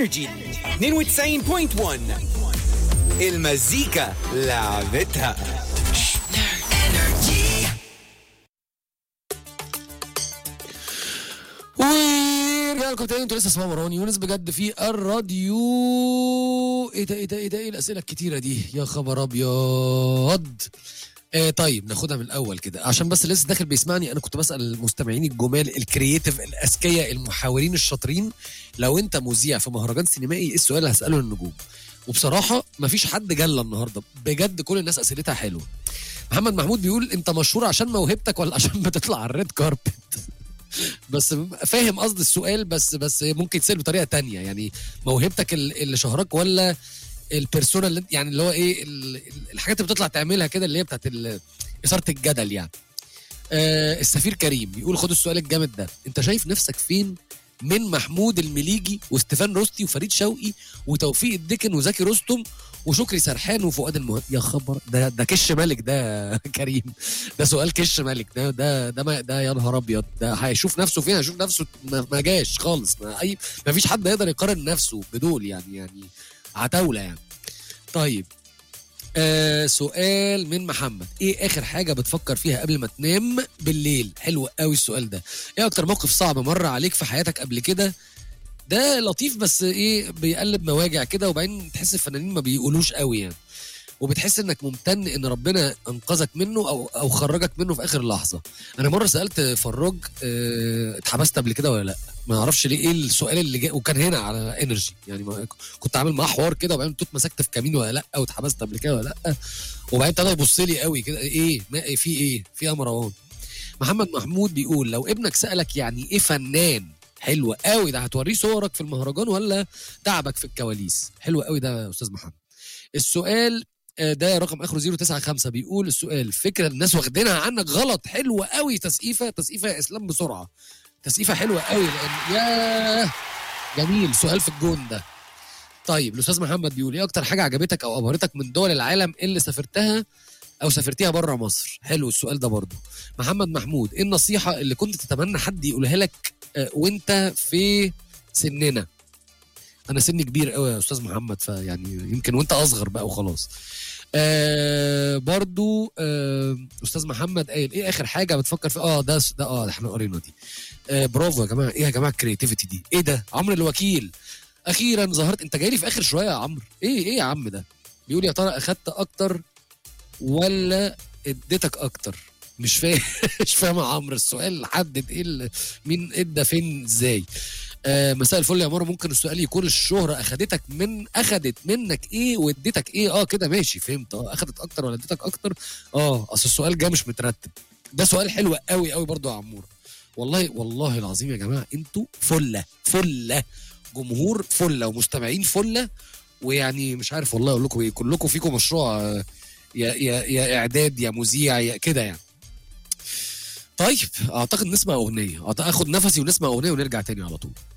انرجي 92.1 المزيكا لعبتها ورجع لكم تاني انتوا لسه اسمها مروان يونس بجد في الراديو ايه ده ايه ده ايه ده ايه الاسئله الكتيره دي يا خبر ابيض آه طيب ناخدها من الاول كده عشان بس لسه داخل بيسمعني انا كنت بسال المستمعين الجمال الكرييتيف الاذكياء المحاورين الشاطرين لو انت مذيع في مهرجان سينمائي ايه السؤال اللي هساله للنجوم وبصراحه مفيش حد جلى النهارده بجد كل الناس اسئلتها حلوه محمد محمود بيقول انت مشهور عشان موهبتك ولا عشان بتطلع على الريد كاربت بس فاهم قصد السؤال بس بس ممكن يتسال بطريقه تانية يعني موهبتك ال- اللي شهرك ولا البيرسونا اللي انت- يعني اللي هو ايه ال- ال- الحاجات اللي بتطلع تعملها كده اللي هي بتاعت ال- اثاره الجدل يعني آه السفير كريم بيقول خد السؤال الجامد ده انت شايف نفسك فين من محمود المليجي وستيفان روستي وفريد شوقي وتوفيق الدكن وزكي رستم وشكري سرحان وفؤاد المهندس يا خبر ده ده كش ملك ده يا كريم ده سؤال كش ملك ده ده ده, ما ده يا نهار ابيض ده هيشوف نفسه فين هيشوف نفسه ما, ما جاش خالص ما اي ما فيش حد يقدر يقارن نفسه بدول يعني يعني عتاوله يعني طيب آه سؤال من محمد ايه اخر حاجه بتفكر فيها قبل ما تنام بالليل حلو قوي السؤال ده ايه اكتر موقف صعب مر عليك في حياتك قبل كده ده لطيف بس ايه بيقلب مواجع كده وبعدين تحس الفنانين ما بيقولوش قوي يعني وبتحس انك ممتن ان ربنا انقذك منه او او خرجك منه في اخر لحظه انا مره سالت فراج اه اتحبست قبل كده ولا لا ما اعرفش ليه ايه السؤال اللي جاي وكان هنا على انرجي يعني ما كنت عامل معاه حوار كده وبعدين توت مسكت في كمين ولا لا واتحبست قبل كده ولا لا وبعدين ابتدى يبص لي قوي كده ايه ما إيه في ايه في يا مروان محمد محمود بيقول لو ابنك سالك يعني ايه فنان حلو قوي ده هتوريه صورك في المهرجان ولا تعبك في الكواليس حلو قوي ده يا استاذ محمد السؤال آه، ده رقم اخره 095 بيقول السؤال فكره الناس واخدينها عنك غلط حلوه قوي تسقيفه تسقيفه يا اسلام بسرعه تسقيفه حلوه قوي لان ياه جميل سؤال في الجون ده طيب الاستاذ محمد بيقول ايه اكتر حاجه عجبتك او ابهرتك من دول العالم اللي سافرتها او سافرتيها بره مصر حلو السؤال ده برضو محمد محمود ايه النصيحه اللي كنت تتمنى حد يقولها لك آه، وانت في سننا انا سني كبير قوي يا استاذ محمد فيعني يمكن وانت اصغر بقى وخلاص آه برضو آه استاذ محمد قايل ايه اخر حاجه بتفكر في اه ده ده اه ده احنا قرينا دي آه برافو يا جماعه ايه يا جماعه الكرياتيفيتي دي ايه ده عمرو الوكيل اخيرا ظهرت انت جاي لي في اخر شويه يا عمرو ايه ايه يا عم ده بيقول يا ترى اخدت اكتر ولا اديتك اكتر مش فاهم مش فاهم يا عمرو السؤال حدد ايه ال- مين ادى فين ازاي آه مساء الفل يا مروه ممكن السؤال يكون الشهره اخدتك من اخدت منك ايه واديتك ايه اه كده ماشي فهمت اه اخدت اكتر ولا اديتك اكتر اه اصل السؤال جه مش مترتب ده سؤال حلو قوي قوي برضو يا عمور والله والله العظيم يا جماعه انتوا فله فله جمهور فله ومستمعين فله ويعني مش عارف والله اقول لكم ايه كلكم فيكم مشروع آه، يا يا يا اعداد يا مذيع يا كده يعني طيب اعتقد نسمع اغنيه أعت- اخد نفسي ونسمع اغنيه ونرجع تاني على طول